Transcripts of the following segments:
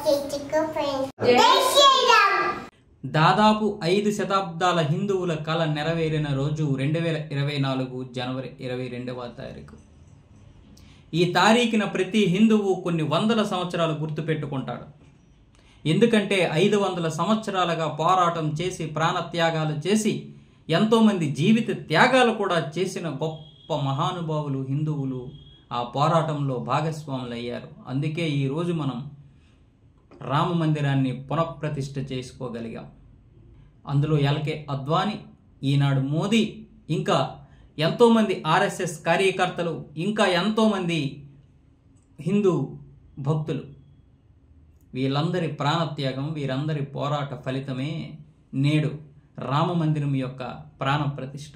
చిక్కు ఫ్రెండ్స్ జై శ్రీరామ్ దాదాపు ఐదు శతాబ్దాల హిందువుల కళ నెరవేరిన రోజు రెండు వేల ఇరవై నాలుగు జనవరి ఇరవై రెండవ తారీఖు ఈ తారీఖున ప్రతి హిందువు కొన్ని వందల సంవత్సరాలు గుర్తుపెట్టుకుంటాడు ఎందుకంటే ఐదు వందల సంవత్సరాలుగా పోరాటం చేసి ప్రాణత్యాగాలు చేసి ఎంతోమంది జీవిత త్యాగాలు కూడా చేసిన గొప్ప మహానుభావులు హిందువులు ఆ పోరాటంలో భాగస్వాములు అయ్యారు అందుకే ఈరోజు మనం రామ మందిరాన్ని పునఃప్రతిష్ఠ చేసుకోగలిగాం అందులో ఎల్కే అద్వాని ఈనాడు మోదీ ఇంకా ఎంతోమంది ఆర్ఎస్ఎస్ కార్యకర్తలు ఇంకా ఎంతోమంది హిందూ భక్తులు వీళ్ళందరి ప్రాణత్యాగం వీరందరి పోరాట ఫలితమే నేడు రామ మందిరం యొక్క ప్రాణ ప్రతిష్ఠ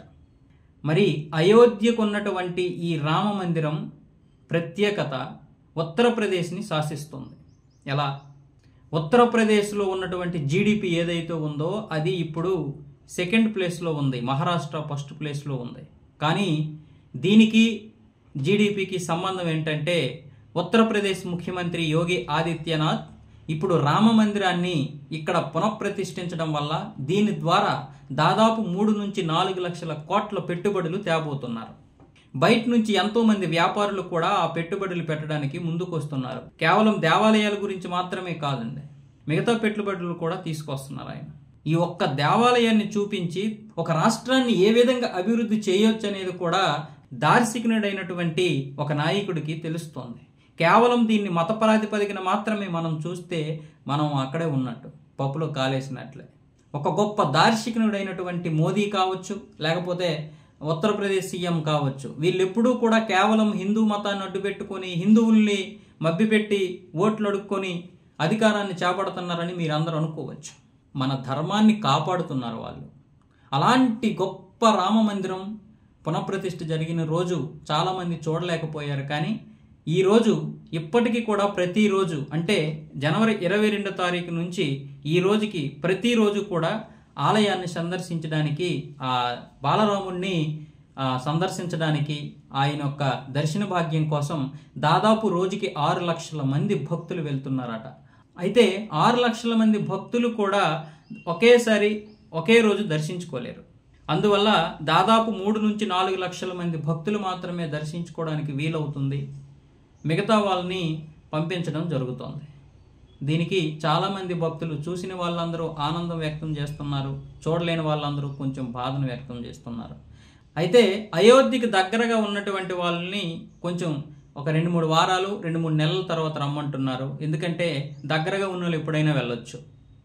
మరి అయోధ్యకు ఉన్నటువంటి ఈ రామ మందిరం ప్రత్యేకత ఉత్తరప్రదేశ్ని శాసిస్తుంది ఎలా ఉత్తరప్రదేశ్లో ఉన్నటువంటి జీడిపి ఏదైతే ఉందో అది ఇప్పుడు సెకండ్ ప్లేస్లో ఉంది మహారాష్ట్ర ఫస్ట్ ప్లేస్లో ఉంది కానీ దీనికి జీడిపికి సంబంధం ఏంటంటే ఉత్తరప్రదేశ్ ముఖ్యమంత్రి యోగి ఆదిత్యనాథ్ ఇప్పుడు రామ మందిరాన్ని ఇక్కడ పునఃప్రతిష్ఠించడం వల్ల దీని ద్వారా దాదాపు మూడు నుంచి నాలుగు లక్షల కోట్ల పెట్టుబడులు తేబోతున్నారు బయట నుంచి ఎంతో మంది వ్యాపారులు కూడా ఆ పెట్టుబడులు పెట్టడానికి ముందుకు వస్తున్నారు కేవలం దేవాలయాల గురించి మాత్రమే కాదండి మిగతా పెట్టుబడులు కూడా తీసుకొస్తున్నారు ఆయన ఈ ఒక్క దేవాలయాన్ని చూపించి ఒక రాష్ట్రాన్ని ఏ విధంగా అభివృద్ధి చేయొచ్చు అనేది కూడా దార్శికునుడైనటువంటి ఒక నాయకుడికి తెలుస్తోంది కేవలం దీన్ని మత ప్రాతిపదికన మాత్రమే మనం చూస్తే మనం అక్కడే ఉన్నట్టు పప్పులో కాలేసినట్లే ఒక గొప్ప దార్శికునుడైనటువంటి మోదీ కావచ్చు లేకపోతే ఉత్తరప్రదేశ్ సీఎం కావచ్చు వీళ్ళెప్పుడూ కూడా కేవలం హిందూ మతాన్ని అడ్డుపెట్టుకొని హిందువుల్ని మభ్యపెట్టి ఓట్లు అడుక్కొని అధికారాన్ని చేపడుతున్నారని మీరందరూ అనుకోవచ్చు మన ధర్మాన్ని కాపాడుతున్నారు వాళ్ళు అలాంటి గొప్ప రామ మందిరం పునఃప్రతిష్ఠ జరిగిన రోజు చాలామంది చూడలేకపోయారు కానీ ఈ రోజు ఇప్పటికీ కూడా ప్రతిరోజు అంటే జనవరి ఇరవై రెండో తారీఖు నుంచి ఈ రోజుకి ప్రతిరోజు కూడా ఆలయాన్ని సందర్శించడానికి ఆ బాలరాముణ్ణి ఆ, సందర్శించడానికి ఆయన యొక్క దర్శన భాగ్యం కోసం దాదాపు రోజుకి ఆరు లక్షల మంది భక్తులు వెళ్తున్నారట అయితే ఆరు లక్షల మంది భక్తులు కూడా ఒకేసారి ఒకే రోజు దర్శించుకోలేరు అందువల్ల దాదాపు మూడు నుంచి నాలుగు లక్షల మంది భక్తులు మాత్రమే దర్శించుకోవడానికి వీలవుతుంది మిగతా వాళ్ళని పంపించడం జరుగుతోంది దీనికి చాలామంది భక్తులు చూసిన వాళ్ళందరూ ఆనందం వ్యక్తం చేస్తున్నారు చూడలేని వాళ్ళందరూ కొంచెం బాధను వ్యక్తం చేస్తున్నారు అయితే అయోధ్యకి దగ్గరగా ఉన్నటువంటి వాళ్ళని కొంచెం ఒక రెండు మూడు వారాలు రెండు మూడు నెలల తర్వాత రమ్మంటున్నారు ఎందుకంటే దగ్గరగా ఉన్న వాళ్ళు ఎప్పుడైనా వెళ్ళొచ్చు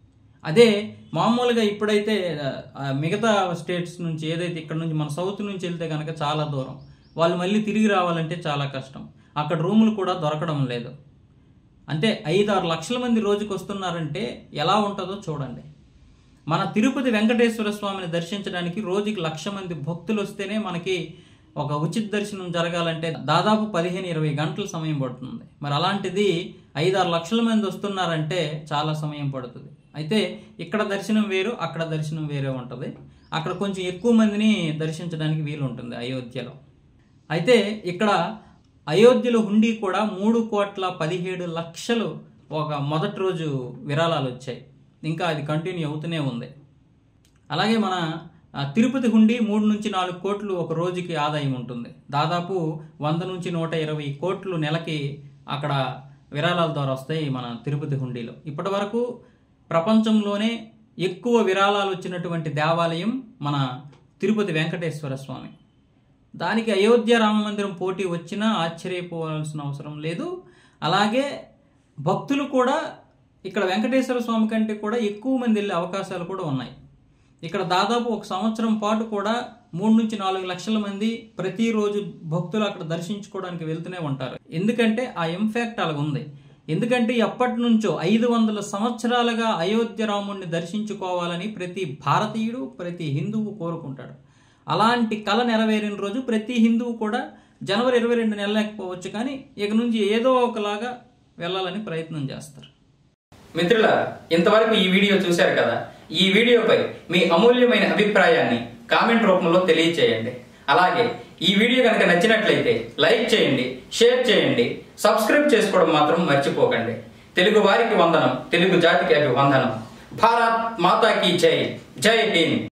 అదే మామూలుగా ఇప్పుడైతే ఆ, మిగతా స్టేట్స్ నుంచి ఏదైతే ఇక్కడ నుంచి మన సౌత్ నుంచి వెళ్తే కనుక చాలా దూరం వాళ్ళు మళ్ళీ తిరిగి రావాలంటే చాలా కష్టం అక్కడ రూములు కూడా దొరకడం లేదు అంటే ఐదు ఆరు లక్షల మంది రోజుకి వస్తున్నారంటే ఎలా ఉంటుందో చూడండి మన తిరుపతి వెంకటేశ్వర స్వామిని దర్శించడానికి రోజుకి లక్ష మంది భక్తులు వస్తేనే మనకి ఒక ఉచిత దర్శనం జరగాలంటే దాదాపు పదిహేను ఇరవై గంటల సమయం పడుతుంది మరి అలాంటిది ఐదారు లక్షల మంది వస్తున్నారంటే చాలా సమయం పడుతుంది అయితే ఇక్కడ దర్శనం వేరు అక్కడ దర్శనం వేరే ఉంటుంది అక్కడ కొంచెం ఎక్కువ మందిని దర్శించడానికి వీలు ఉంటుంది అయోధ్యలో అయితే ఇక్కడ అయోధ్యలో హుండీ కూడా మూడు కోట్ల పదిహేడు లక్షలు ఒక మొదటి రోజు విరాళాలు వచ్చాయి ఇంకా అది కంటిన్యూ అవుతూనే ఉంది అలాగే మన ఆ, తిరుపతి హుండీ మూడు నుంచి నాలుగు కోట్లు ఒక రోజుకి ఆదాయం ఉంటుంది దాదాపు వంద నుంచి నూట ఇరవై కోట్లు నెలకి అక్కడ విరాళాల ద్వారా వస్తాయి మన తిరుపతి హుండీలో ఇప్పటి వరకు ప్రపంచంలోనే ఎక్కువ విరాళాలు వచ్చినటువంటి దేవాలయం మన తిరుపతి వెంకటేశ్వర స్వామి దానికి అయోధ్య రామ మందిరం పోటీ వచ్చినా ఆశ్చర్యపోవాల్సిన అవసరం లేదు అలాగే భక్తులు కూడా ఇక్కడ వెంకటేశ్వర స్వామి కంటే కూడా ఎక్కువ మంది వెళ్ళే అవకాశాలు కూడా ఉన్నాయి ఇక్కడ దాదాపు ఒక సంవత్సరం పాటు కూడా మూడు నుంచి నాలుగు లక్షల మంది ప్రతిరోజు భక్తులు అక్కడ దర్శించుకోవడానికి వెళ్తూనే ఉంటారు ఎందుకంటే ఆ ఇంపాక్ట్ అలా ఉంది ఎందుకంటే ఎప్పటి నుంచో ఐదు వందల సంవత్సరాలుగా అయోధ్య రాముణ్ణి దర్శించుకోవాలని ప్రతి భారతీయుడు ప్రతి హిందువు కోరుకుంటాడు అలాంటి కళ నెరవేరిన రోజు ప్రతి హిందువు కూడా జనవరి ఇరవై రెండు నెలలేకపోవచ్చు కానీ ఇక నుంచి ఏదో ఒకలాగా వెళ్ళాలని ప్రయత్నం చేస్తారు మిత్రుల ఇంతవరకు ఈ వీడియో చూశారు కదా ఈ వీడియోపై మీ అమూల్యమైన అభిప్రాయాన్ని కామెంట్ రూపంలో తెలియచేయండి అలాగే ఈ వీడియో కనుక నచ్చినట్లయితే లైక్ చేయండి షేర్ చేయండి సబ్స్క్రైబ్ చేసుకోవడం మాత్రం మర్చిపోకండి తెలుగు వారికి వందనం తెలుగు జాతికి అభివందనం భారత్ మాతాకి జై జై హింద్